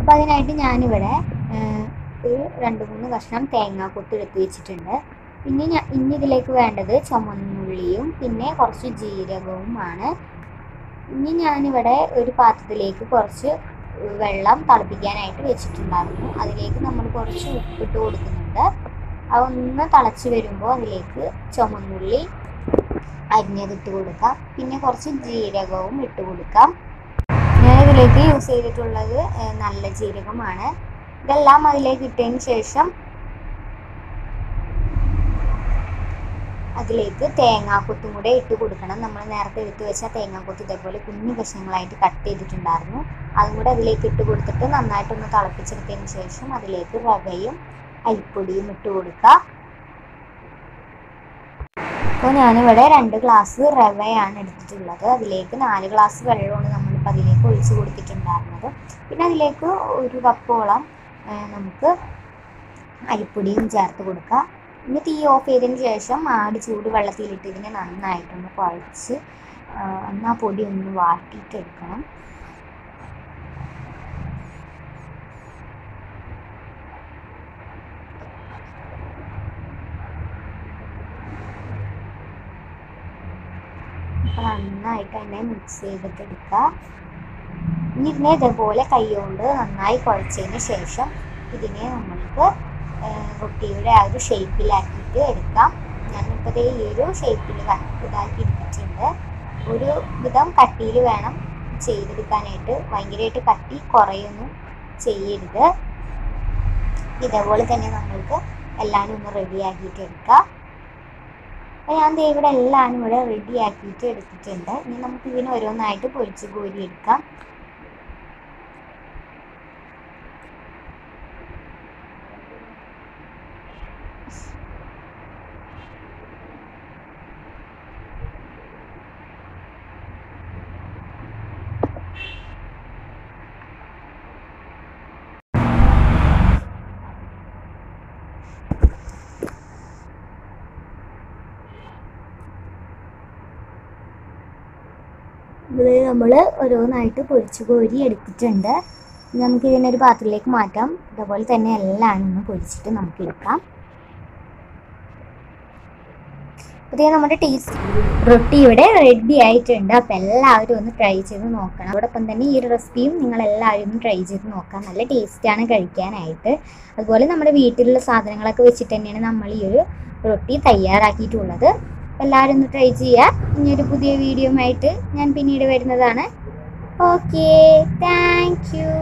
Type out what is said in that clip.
അപ്പോൾ അതിനായിട്ട് ഞാനിവിടെ ഏഹ്, ഒരു രണ്ട് മൂന്ന് കഷ്ണം തേങ്ങാക്കൊത്ത് എടുത്ത് വെച്ചിട്ടുണ്ട് പിന്നെ ഞാൻ ഇനി ഇതിലേക്ക് വേണ്ടത് ചുമന്നുള്ളിയും പിന്നെ കുറച്ച് ജീരകവുമാണ് ഇനി ഞാനിവിടെ ഒരു പാത്രത്തിലേക്ക് കുറച്ച് വെള്ളം തിളപ്പിക്കാനായിട്ട് വെച്ചിട്ടുണ്ടായിരുന്നു അതിലേക്ക് നമ്മൾ കുറച്ച് ഉപ്പിട്ട് കൊടുക്കുന്നുണ്ട് അതൊന്ന് തിളച്ച് വരുമ്പോൾ അതിലേക്ക് ചുമന്നുള്ളി അരിഞ്ഞതിട്ട് കൊടുക്കാം പിന്നെ കുറച്ച് ജീരകവും ഇട്ട് കൊടുക്കാം ഞാൻ ഇതിലേക്ക് യൂസ് ചെയ്തിട്ടുള്ളത് ഏഹ്, നല്ല ജീരകമാണ് ഇതെല്ലാം അതിലേക്ക് ഇട്ടതിന് ശേഷം അതിലേക്ക് തേങ്ങാക്കൊത്തും കൂടെ ഇട്ട് കൊടുക്കണം നമ്മൾ നേരത്തെ എടുത്തു വെച്ച തേങ്ങാക്കൊത്ത് ഇതേപോലെ കുഞ്ഞു കഷ്ണങ്ങളായിട്ട് കട്ട് ചെയ്തിട്ടുണ്ടായിരുന്നു അതും കൂടെ അതിലേക്ക് ഇട്ട് കൊടുത്തിട്ട് നന്നായിട്ടൊന്ന് തിളപ്പിച്ചെടുത്തതിന് ശേഷം അതിലേക്ക് റവയും അരിപ്പൊടിയും ഇട്ട് കൊടുക്കുക അപ്പോൾ ഞാനിവിടെ രണ്ട് ഗ്ലാസ് റവയാണ് എടുത്തിട്ടുള്ളത് അതിലേക്ക് നാല് ഗ്ലാസ് വെള്ളമാണ് നമ്മളിപ്പോൾ അതിലേക്ക് ഒഴിച്ച് കൊടുത്തിട്ടുണ്ടായിരുന്നത് പിന്നെ അതിലേക്ക് ഒരു കപ്പോളം ആ, നമുക്ക് അരിപ്പൊടിയും ചേർത്ത് കൊടുക്കുക ഇനി തീ ഓഫ് ചെയ്തതിന് ശേഷം ആട് ചൂട് വെള്ളത്തിലിട്ട് ഇതിനെ നന്നായിട്ടൊന്ന് കുഴച്ച് ആ, ഒന്ന് ആ പൊടി ഒന്ന് വാട്ടിയിട്ടെടുക്കണം അപ്പോൾ നന്നായിട്ട് തന്നെ മിക്സ് ചെയ്തിട്ട് എടുക്കുക ഇനി ഇതിനെ ഇതേപോലെ കൈകൊണ്ട് നന്നായി കുഴച്ചതിന് ശേഷം ഇതിനെ നമ്മൾക്ക് ആ, റൊട്ടിയുടെ ആ ഒരു ഷേപ്പിലാക്കിയിട്ട് എടുക്കാം ഞാനിപ്പോൾ ദേ ഈ ഒരു ഷേപ്പിൽ ഇതാക്കി എടുത്തിട്ടുണ്ട് ഒരു വിധം കട്ടിയിൽ വേണം ചെയ്തെടുക്കാനായിട്ട് ഭയങ്കരമായിട്ട് കട്ടി കുറയൊന്നും ചെയ്യരുത് ഇതേപോലെ തന്നെ നമ്മൾക്ക് എല്ലാവരും ഒന്ന് റെഡിയാക്കിയിട്ട് എടുക്കാം അപ്പോൾ ഞാൻ ദേ ഇവിടെ എല്ലാം ഇവിടെ റെഡി ആക്കിയിട്ട് എടുത്തിട്ടുണ്ട് ഇനി നമുക്ക് ഇതിന് ഓരോന്നായിട്ട് പൊരിച്ച് കോരി എടുക്കാം ഇത് നമ്മൾ ഓരോന്നായിട്ട് പൊരിച്ച് കോരി എടുത്തിട്ടുണ്ട് ഇനി നമുക്ക് ഇതിനൊരു പാത്രത്തിലേക്ക് മാറ്റാം ഇതേപോലെ തന്നെ എല്ലാം ഒന്ന് പൊരിച്ചിട്ട് നമുക്ക് എടുക്കാം പുതിയ നമ്മുടെ ടേസ്റ്റ് റൊട്ടി ഇവിടെ റെഡി ആയിട്ടുണ്ട് അപ്പം എല്ലാവരും ഒന്ന് ട്രൈ ചെയ്ത് നോക്കണം അതോടൊപ്പം തന്നെ ഈ ഒരു റെസിപ്പിയും നിങ്ങൾ എല്ലാവരും ഒന്ന് ട്രൈ ചെയ്ത് നോക്കാം നല്ല ടേസ്റ്റാണ് കഴിക്കാനായിട്ട് അതുപോലെ നമ്മുടെ വീട്ടിലുള്ള സാധനങ്ങളൊക്കെ വെച്ചിട്ട് തന്നെയാണ് നമ്മൾ ഈ ഒരു റൊട്ടി തയ്യാറാക്കിയിട്ടുള്ളത് അപ്പോൾ എല്ലാവരും ഒന്ന് ട്രൈ ചെയ്യുക ഇനിയൊരു പുതിയ വീഡിയോ ആയിട്ട് ഞാൻ പിന്നീട് വരുന്നതാണ് ഓക്കെ താങ്ക് യു